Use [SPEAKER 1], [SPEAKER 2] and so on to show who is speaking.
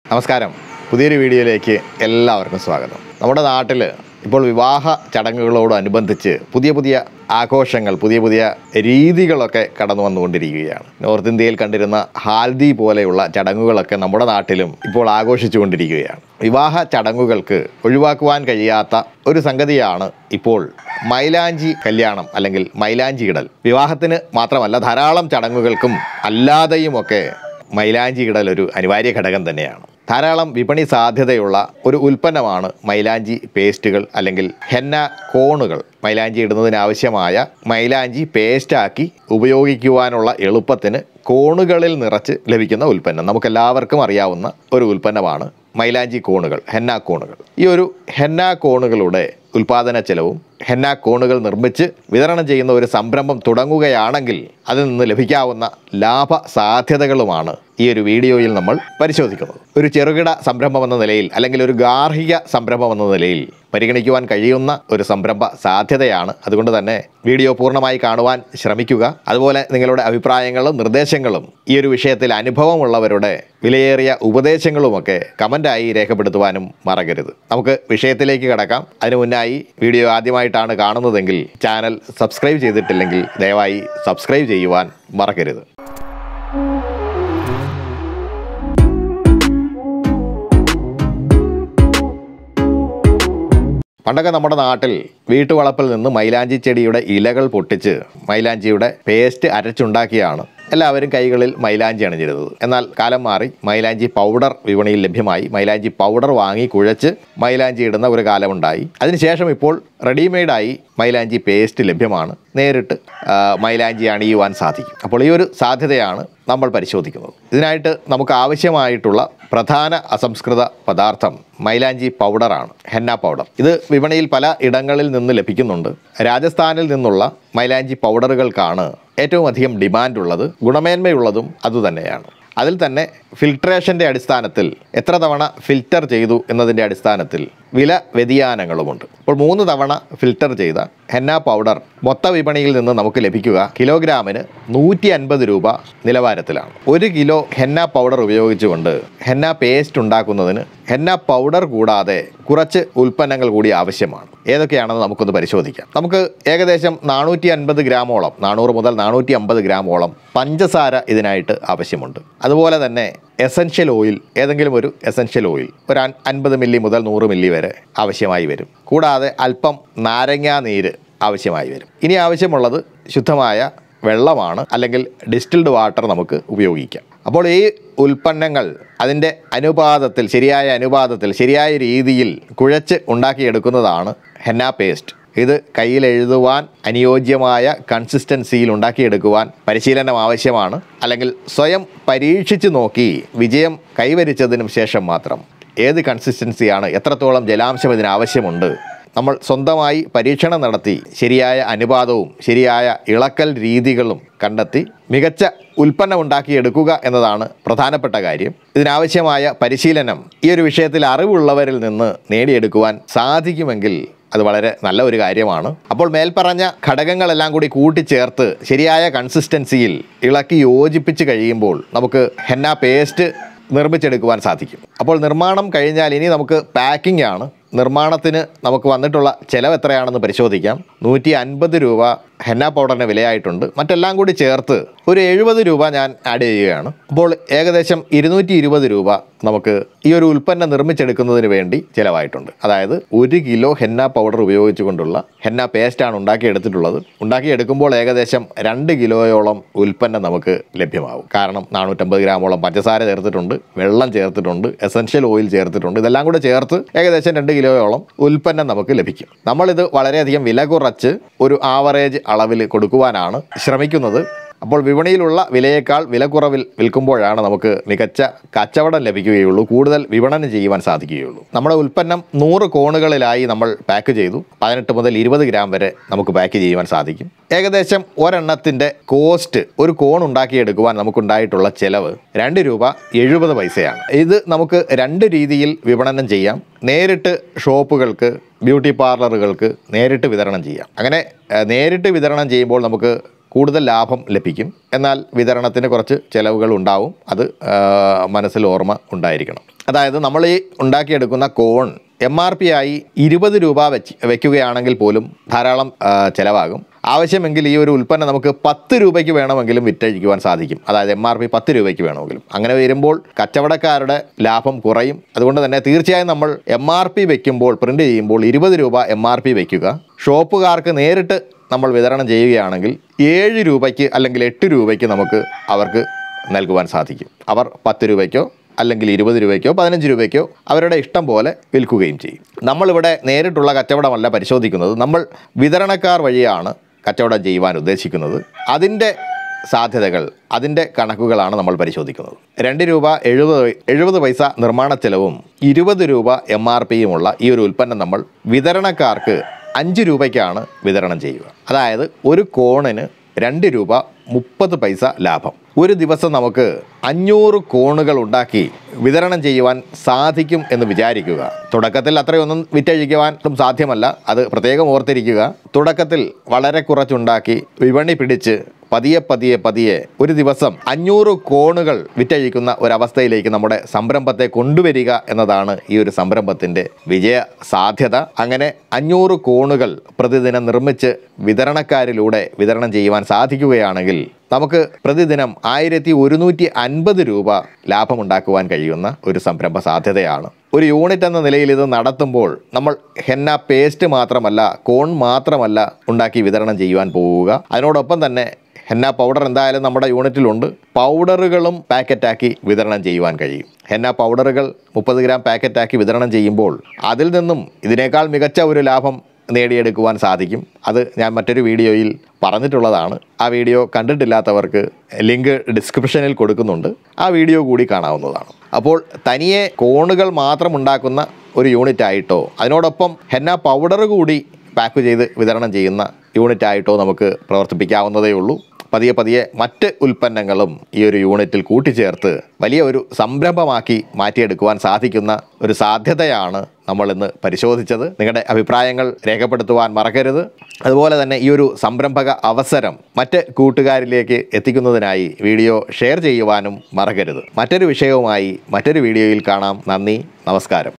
[SPEAKER 1] നമസ്കാരം പുതിയൊരു വീഡിയോയിലേക്ക് എല്ലാവർക്കും സ്വാഗതം നമ്മുടെ നാട്ടിൽ ഇപ്പോൾ വിവാഹ ചടങ്ങുകളോടനുബന്ധിച്ച് പുതിയ പുതിയ ആഘോഷങ്ങൾ പുതിയ പുതിയ രീതികളൊക്കെ കടന്നു വന്നുകൊണ്ടിരിക്കുകയാണ് നോർത്ത് ഇന്ത്യയിൽ കണ്ടിരുന്ന ഹാൽദി പോലെയുള്ള ചടങ്ങുകളൊക്കെ നമ്മുടെ നാട്ടിലും ഇപ്പോൾ ആഘോഷിച്ചുകൊണ്ടിരിക്കുകയാണ് വിവാഹ ചടങ്ങുകൾക്ക് ഒഴിവാക്കുവാൻ കഴിയാത്ത ഒരു സംഗതിയാണ് ഇപ്പോൾ മൈലാഞ്ചി കല്യാണം അല്ലെങ്കിൽ മൈലാഞ്ചി ഇടൽ വിവാഹത്തിന് മാത്രമല്ല ധാരാളം ചടങ്ങുകൾക്കും അല്ലാതെയുമൊക്കെ മൈലാഞ്ചി ഇടൽ ഒരു അനിവാര്യ ഘടകം തന്നെയാണ് ധാരാളം വിപണി സാധ്യതയുള്ള ഒരു ഉൽപ്പന്നമാണ് മൈലാഞ്ചി പേസ്റ്റുകൾ അല്ലെങ്കിൽ ഹെന്ന കോണുകൾ മൈലാഞ്ചി ഇടുന്നതിനാവശ്യമായ മൈലാഞ്ചി പേസ്റ്റാക്കി ഉപയോഗിക്കുവാനുള്ള എളുപ്പത്തിന് കോണുകളിൽ നിറച്ച് ലഭിക്കുന്ന ഉൽപ്പന്നം നമുക്കെല്ലാവർക്കും അറിയാവുന്ന ഒരു ഉൽപ്പന്നമാണ് മൈലാഞ്ചി കോണുകൾ ഹെന്ന കോണുകൾ ഈ ഒരു ഹെന്ന കോണുകളുടെ ഉൽപാദന ചെലവും ഹെന്ന കോണുകൾ നിർമ്മിച്ച് വിതരണം ചെയ്യുന്ന ഒരു സംരംഭം തുടങ്ങുകയാണെങ്കിൽ അതിൽ നിന്ന് ലഭിക്കാവുന്ന ലാഭ സാധ്യതകളുമാണ് ഈ ഒരു വീഡിയോയിൽ നമ്മൾ പരിശോധിക്കുന്നത് ഒരു ചെറുകിട സംരംഭം എന്ന നിലയിൽ അല്ലെങ്കിൽ ഒരു ഗാർഹിക സംരംഭം എന്ന നിലയിൽ പരിഗണിക്കുവാൻ കഴിയുന്ന ഒരു സംരംഭ സാധ്യതയാണ് അതുകൊണ്ട് തന്നെ വീഡിയോ പൂർണ്ണമായി കാണുവാൻ ശ്രമിക്കുക അതുപോലെ നിങ്ങളുടെ അഭിപ്രായങ്ങളും നിർദ്ദേശങ്ങളും ഈ ഒരു വിഷയത്തിൽ അനുഭവമുള്ളവരുടെ വിലയേറിയ ഉപദേശങ്ങളുമൊക്കെ കമൻ്റായി രേഖപ്പെടുത്തുവാനും മറക്കരുത് നമുക്ക് വിഷയത്തിലേക്ക് കടക്കാം അതിനു മുന്നായി വീഡിയോ ആദ്യമായിട്ടാണ് കാണുന്നതെങ്കിൽ ചാനൽ സബ്സ്ക്രൈബ് ചെയ്തിട്ടില്ലെങ്കിൽ ദയവായി സബ്സ്ക്രൈബ് ചെയ്യുവാൻ മറക്കരുത് പണ്ടൊക്കെ നമ്മുടെ നാട്ടിൽ വീട്ടുവളപ്പിൽ നിന്ന് മൈലാഞ്ചി ചെടിയുടെ ഇലകൾ പൊട്ടിച്ച് മൈലാഞ്ചിയുടെ പേസ്റ്റ് അരച്ചുണ്ടാക്കിയാണ് എല്ലാവരും കൈകളിൽ മൈലാഞ്ചി അണിഞ്ഞിരുന്നത് എന്നാൽ കാലം മാറി മൈലാഞ്ചി പൗഡർ വിപണിയിൽ ലഭ്യമായി മൈലാഞ്ചി പൗഡർ വാങ്ങി കുഴച്ച് മൈലാഞ്ചി ഇടുന്ന ഒരു കാലമുണ്ടായി അതിനുശേഷം ഇപ്പോൾ റെഡിമെയ്ഡായി മൈലാഞ്ചി പേസ്റ്റ് ലഭ്യമാണ് നേരിട്ട് ആ, മൈലാഞ്ചി അണിയുവാൻ സാധിക്കും അപ്പോൾ ഈ ഒരു സാധ്യതയാണ് നമ്മൾ പരിശോധിക്കുന്നത് ഇതിനായിട്ട് നമുക്ക് ആവശ്യമായിട്ടുള്ള പ്രധാന അസംസ്കൃത പദാർത്ഥം മൈലാഞ്ചി പൗഡറാണ് ഹെന്ന പൗഡർ ഇത് വിപണിയിൽ പല ഇടങ്ങളിൽ നിന്ന് ലഭിക്കുന്നുണ്ട് രാജസ്ഥാനിൽ നിന്നുള്ള മൈലാഞ്ചി പൗഡറുകൾക്കാണ് ഏറ്റവും അധികം ഡിമാൻഡ് ഉള്ളത് ഗുണമേന്മയുള്ളതും അതുതന്നെയാണ് അതിൽ തന്നെ ഫിൽട്രേഷൻ്റെ അടിസ്ഥാനത്തിൽ എത്ര തവണ ഫിൽറ്റർ ചെയ്തു എന്നതിൻ്റെ അടിസ്ഥാനത്തിൽ വില വ്യതിയാനങ്ങളുമുണ്ട് അപ്പോൾ മൂന്ന് തവണ ഫിൽറ്റർ ചെയ്ത ഹെന്ന പൗഡർ മൊത്ത വിപണിയിൽ നിന്ന് നമുക്ക് ലഭിക്കുക കിലോഗ്രാമിന് നൂറ്റി അൻപത് രൂപ നിലവാരത്തിലാണ് ഒരു കിലോ ഹെന്ന പൗഡർ ഉപയോഗിച്ചുകൊണ്ട് ഹെന്ന പേസ്റ്റ് ഉണ്ടാക്കുന്നതിന് ഹെന്ന പൗഡർ കൂടാതെ കുറച്ച് ഉൽപ്പന്നങ്ങൾ കൂടി ആവശ്യമാണ് ഏതൊക്കെയാണെന്ന് നമുക്കൊന്ന് പരിശോധിക്കാം നമുക്ക് ഏകദേശം നാനൂറ്റി അൻപത് ഗ്രാമോളം നാനൂറ് മുതൽ നാനൂറ്റി അമ്പത് ഗ്രാമോളം പഞ്ചസാര ഇതിനായിട്ട് ആവശ്യമുണ്ട് അതുപോലെ തന്നെ എസൻഷ്യൽ ഓയിൽ ഏതെങ്കിലും ഒരു എസൻഷ്യൽ ഓയിൽ ഒരു അൻ- അൻപത് മില്ലി മുതൽ നൂറ് മില്ലി വരെ ആവശ്യമായി വരും കൂടാതെ അല്പം നാരങ്ങാ നീര് ആവശ്യമായി വരും ഇനി ആവശ്യമുള്ളത് ശുദ്ധമായ വെള്ളമാണ് അല്ലെങ്കിൽ ഡിസ്റ്റിൽഡ് വാട്ടർ നമുക്ക് ഉപയോഗിക്കാം അപ്പോൾ ഈ ഉൽപ്പന്നങ്ങൾ അതിൻ്റെ അനുപാതത്തിൽ ശരിയായ അനുപാതത്തിൽ ശരിയായ രീതിയിൽ കുഴച്ച് ഉണ്ടാക്കിയെടുക്കുന്നതാണ് ഹെന്ന പേസ്റ്റ് ഇത് കയ്യിൽ എഴുതുവാൻ അനുയോജ്യമായ കൺസിസ്റ്റൻസിയിൽ ഉണ്ടാക്കിയെടുക്കുവാൻ പരിശീലനം ആവശ്യമാണ് അല്ലെങ്കിൽ സ്വയം പരീക്ഷിച്ച് നോക്കി വിജയം കൈവരിച്ചതിനും ശേഷം മാത്രം ഏത് കൺസിസ്റ്റൻസിയാണ് എത്രത്തോളം ജലാംശം ഇതിന് ആവശ്യമുണ്ട് നമ്മൾ സ്വന്തമായി പരീക്ഷണം നടത്തി ശരിയായ അനുപാതവും ശരിയായ ഇളക്കൽ രീതികളും കണ്ടെത്തി മികച്ച ഉൽപ്പന്നം ഉണ്ടാക്കിയെടുക്കുക എന്നതാണ് പ്രധാനപ്പെട്ട കാര്യം ഇതിനാവശ്യമായ പരിശീലനം ഈ ഒരു വിഷയത്തിൽ അറിവുള്ളവരിൽ നിന്ന് നേടിയെടുക്കുവാൻ സാധിക്കുമെങ്കിൽ അത് വളരെ നല്ല ഒരു കാര്യമാണ് അപ്പോൾ മേൽപ്പറഞ്ഞ ഘടകങ്ങളെല്ലാം കൂടി കൂട്ടിച്ചേർത്ത് ശരിയായ കൺസിസ്റ്റൻസിയിൽ ഇളക്കി യോജിപ്പിച്ച് കഴിയുമ്പോൾ നമുക്ക് ഹെന്ന പേസ്റ്റ് നിർമ്മിച്ചെടുക്കുവാൻ സാധിക്കും അപ്പോൾ നിർമ്മാണം കഴിഞ്ഞാൽ ഇനി നമുക്ക് പാക്കിംഗ് ആണ് നിർമ്മാണത്തിന് നമുക്ക് വന്നിട്ടുള്ള ചിലവ് എത്രയാണെന്ന് പരിശോധിക്കാം നൂറ്റി അൻപത് രൂപ ഹെന്ന പൗഡറിന് വിലയായിട്ടുണ്ട് മറ്റെല്ലാം കൂടി ചേർത്ത് ഒരു എഴുപത് രൂപ ഞാൻ ആഡ് ചെയ്യുകയാണ് അപ്പോൾ ഏകദേശം ഇരുന്നൂറ്റി ഇരുപത് രൂപ നമുക്ക് ഈ ഒരു ഉൽപ്പന്നം നിർമ്മിച്ചെടുക്കുന്നതിന് വേണ്ടി ചിലവായിട്ടുണ്ട് അതായത് ഒരു കിലോ ഹെന്ന പൗഡർ ഉപയോഗിച്ചുകൊണ്ടുള്ള ഹെന്ന പേസ്റ്റാണ് ഉണ്ടാക്കിയെടുത്തിട്ടുള്ളത് ഉണ്ടാക്കിയെടുക്കുമ്പോൾ ഏകദേശം രണ്ട് കിലോയോളം ഉൽപ്പന്നം നമുക്ക് ലഭ്യമാവും കാരണം നാനൂറ്റമ്പത് ഗ്രാമോളം പഞ്ചസാര ചേർത്തിട്ടുണ്ട് വെള്ളം ചേർത്തിട്ടുണ്ട് എസൻഷ്യൽ ഓയിൽ ചേർത്തിട്ടുണ്ട് ഇതെല്ലാം കൂടെ ചേർത്ത് ഏകദേശം രണ്ട് കിലോയോളം ഉൽപ്പന്നം നമുക്ക് ലഭിക്കും നമ്മളിത് വളരെയധികം വില കുറച്ച് ഒരു ആവറേജ് അളവിൽ കൊടുക്കുവാനാണ് ശ്രമിക്കുന്നത് അപ്പോൾ വിപണിയിലുള്ള വിലയേക്കാൾ വില കുറവിൽ വിൽക്കുമ്പോഴാണ് നമുക്ക് മികച്ച കച്ചവടം ലഭിക്കുകയുള്ളൂ കൂടുതൽ വിപണനം ചെയ്യുവാൻ സാധിക്കുകയുള്ളൂ നമ്മുടെ ഉൽപ്പന്നം നൂറ് കോണുകളിലായി നമ്മൾ പാക്ക് ചെയ്തു പതിനെട്ട് മുതൽ ഇരുപത് ഗ്രാം വരെ നമുക്ക് പാക്ക് ചെയ്യുവാൻ സാധിക്കും ഏകദേശം ഒരെണ്ണത്തിൻ്റെ കോസ്റ്റ് ഒരു കോൺ ഉണ്ടാക്കിയെടുക്കുവാൻ നമുക്കുണ്ടായിട്ടുള്ള ചെലവ് രണ്ട് രൂപ എഴുപത് പൈസയാണ് ഇത് നമുക്ക് രണ്ട് രീതിയിൽ വിപണനം ചെയ്യാം നേരിട്ട് ഷോപ്പുകൾക്ക് ബ്യൂട്ടി പാർലറുകൾക്ക് നേരിട്ട് വിതരണം ചെയ്യാം അങ്ങനെ ഏഹ്, നേരിട്ട് വിതരണം ചെയ്യുമ്പോൾ നമുക്ക് കൂടുതൽ ലാഭം ലഭിക്കും എന്നാൽ വിതരണത്തിന് കുറച്ച് ചിലവുകൾ ഉണ്ടാവും അത് ആ, മനസ്സിൽ ഓർമ്മ ഉണ്ടായിരിക്കണം അതായത് നമ്മൾ ഈ ഉണ്ടാക്കിയെടുക്കുന്ന കോൺ എം ആർ പി ആയി ഇരുപത് രൂപ വെച്ച് വെക്കുകയാണെങ്കിൽ പോലും ധാരാളം ആ, ചിലവാകും ആവശ്യമെങ്കിൽ ഈ ഒരു ഉൽപ്പന്നം നമുക്ക് പത്ത് രൂപയ്ക്ക് വേണമെങ്കിലും വിറ്റഴിക്കുവാൻ സാധിക്കും അതായത് എം ആർ പി പത്ത് രൂപയ്ക്ക് വേണമെങ്കിലും അങ്ങനെ വരുമ്പോൾ കച്ചവടക്കാരുടെ ലാഭം കുറയും അതുകൊണ്ട് തന്നെ തീർച്ചയായും നമ്മൾ എം ആർ പി വെക്കുമ്പോൾ പ്രിൻ്റ് ചെയ്യുമ്പോൾ ഇരുപത് രൂപ എം ആർ പി വെക്കുക ഷോപ്പുകാർക്ക് നേരിട്ട് നമ്മൾ വിതരണം ചെയ്യുകയാണെങ്കിൽ ഏഴ് രൂപയ്ക്ക് അല്ലെങ്കിൽ എട്ട് രൂപയ്ക്ക് നമുക്ക് അവർക്ക് നൽകുവാൻ സാധിക്കും അവർ പത്ത് രൂപയ്ക്കോ അല്ലെങ്കിൽ ഇരുപത് രൂപയ്ക്കോ പതിനഞ്ച് രൂപയ്ക്കോ അവരുടെ ഇഷ്ടം പോലെ വിൽക്കുകയും ചെയ്യും നമ്മളിവിടെ നേരിട്ടുള്ള കച്ചവടമല്ല പരിശോധിക്കുന്നത് നമ്മൾ വിതരണക്കാർ വഴിയാണ് കച്ചവടം ചെയ്യുവാൻ ഉദ്ദേശിക്കുന്നത് അതിൻ്റെ സാധ്യതകൾ അതിൻ്റെ കണക്കുകളാണ് നമ്മൾ പരിശോധിക്കുന്നത് രണ്ട് രൂപ എഴുപത് എഴുപത് പൈസ നിർമ്മാണ ചെലവും ഇരുപത് രൂപ എം ആർ പിയുമുള്ള ഈ ഒരു ഉൽപ്പന്നം നമ്മൾ വിതരണക്കാർക്ക് അഞ്ച് രൂപയ്ക്കാണ് വിതരണം ചെയ്യുക അതായത് ഒരു കോണിന് രണ്ട് രൂപ മുപ്പത് പൈസ ലാഭം ഒരു ദിവസം നമുക്ക് അഞ്ഞൂറ് കോണുകൾ ഉണ്ടാക്കി വിതരണം ചെയ്യുവാൻ സാധിക്കും എന്ന് വിചാരിക്കുക തുടക്കത്തിൽ അത്രയൊന്നും വിറ്റഴിക്കുവാൻ സാധ്യമല്ല അത് പ്രത്യേകം ഓർത്തിരിക്കുക തുടക്കത്തിൽ വളരെ കുറച്ചുണ്ടാക്കി വിപണി പിടിച്ച് പതിയെ പതിയെ പതിയെ ഒരു ദിവസം അഞ്ഞൂറ് കോണുകൾ വിറ്റഴിക്കുന്ന ഒരവസ്ഥയിലേക്ക് നമ്മുടെ സംരംഭത്തെ കൊണ്ടുവരിക എന്നതാണ് ഈ ഒരു സംരംഭത്തിൻ്റെ വിജയ സാധ്യത അങ്ങനെ അഞ്ഞൂറ് കോണുകൾ പ്രതിദിനം നിർമ്മിച്ച് വിതരണക്കാരിലൂടെ വിതരണം ചെയ്യുവാൻ സാധിക്കുകയാണെങ്കിൽ നമുക്ക് പ്രതിദിനം ആയിരത്തി ഒരുന്നൂറ്റി അൻപത് രൂപ ലാഭമുണ്ടാക്കുവാൻ കഴിയുന്ന ഒരു സംരംഭ സാധ്യതയാണ് ഒരു യൂണിറ്റ് എന്ന നിലയിൽ ഇത് നടത്തുമ്പോൾ നമ്മൾ ഹെന്ന പേസ്റ്റ് മാത്രമല്ല കോൺ മാത്രമല്ല ഉണ്ടാക്കി വിതരണം ചെയ്യുവാൻ പോവുക അതിനോടൊപ്പം തന്നെ ഹെന്ന പൗഡർ എന്തായാലും നമ്മുടെ യൂണിറ്റിലുണ്ട് പൗഡറുകളും പാക്കറ്റാക്കി വിതരണം ചെയ്യുവാൻ കഴിയും ഹെന്ന പൗഡറുകൾ മുപ്പത് ഗ്രാം പാക്കറ്റാക്കി വിതരണം ചെയ്യുമ്പോൾ അതിൽ നിന്നും ഇതിനേക്കാൾ മികച്ച ഒരു ലാഭം നേടിയെടുക്കുവാൻ സാധിക്കും അത് ഞാൻ മറ്റൊരു വീഡിയോയിൽ പറഞ്ഞിട്ടുള്ളതാണ് ആ വീഡിയോ കണ്ടിട്ടില്ലാത്തവർക്ക് ലിങ്ക് ഡിസ്ക്രിപ്ഷനിൽ കൊടുക്കുന്നുണ്ട് ആ വീഡിയോ കൂടി കാണാവുന്നതാണ് അപ്പോൾ തനിയെ കോണുകൾ മാത്രം ഉണ്ടാക്കുന്ന ഒരു യൂണിറ്റ് ആയിട്ടോ അതിനോടൊപ്പം ഹെന്ന പൗഡർ കൂടി പാക്ക് ചെയ്ത് വിതരണം ചെയ്യുന്ന യൂണിറ്റ് ആയിട്ടോ നമുക്ക് പ്രവർത്തിപ്പിക്കാവുന്നതേ ഉള്ളൂ പതിയെ പതിയെ മറ്റ് ഉൽപ്പന്നങ്ങളും ഈ ഒരു യൂണിറ്റിൽ കൂട്ടിച്ചേർത്ത് വലിയ ഒരു സംരംഭമാക്കി മാറ്റിയെടുക്കുവാൻ സാധിക്കുന്ന ഒരു സാധ്യതയാണ് നമ്മൾ ഇന്ന് പരിശോധിച്ചത് നിങ്ങളുടെ അഭിപ്രായങ്ങൾ രേഖപ്പെടുത്തുവാൻ മറക്കരുത് അതുപോലെ തന്നെ ഈ ഒരു സംരംഭക അവസരം മറ്റ് കൂട്ടുകാരിലേക്ക് എത്തിക്കുന്നതിനായി വീഡിയോ ഷെയർ ചെയ്യുവാനും മറക്കരുത് മറ്റൊരു വിഷയവുമായി മറ്റൊരു വീഡിയോയിൽ കാണാം നന്ദി നമസ്കാരം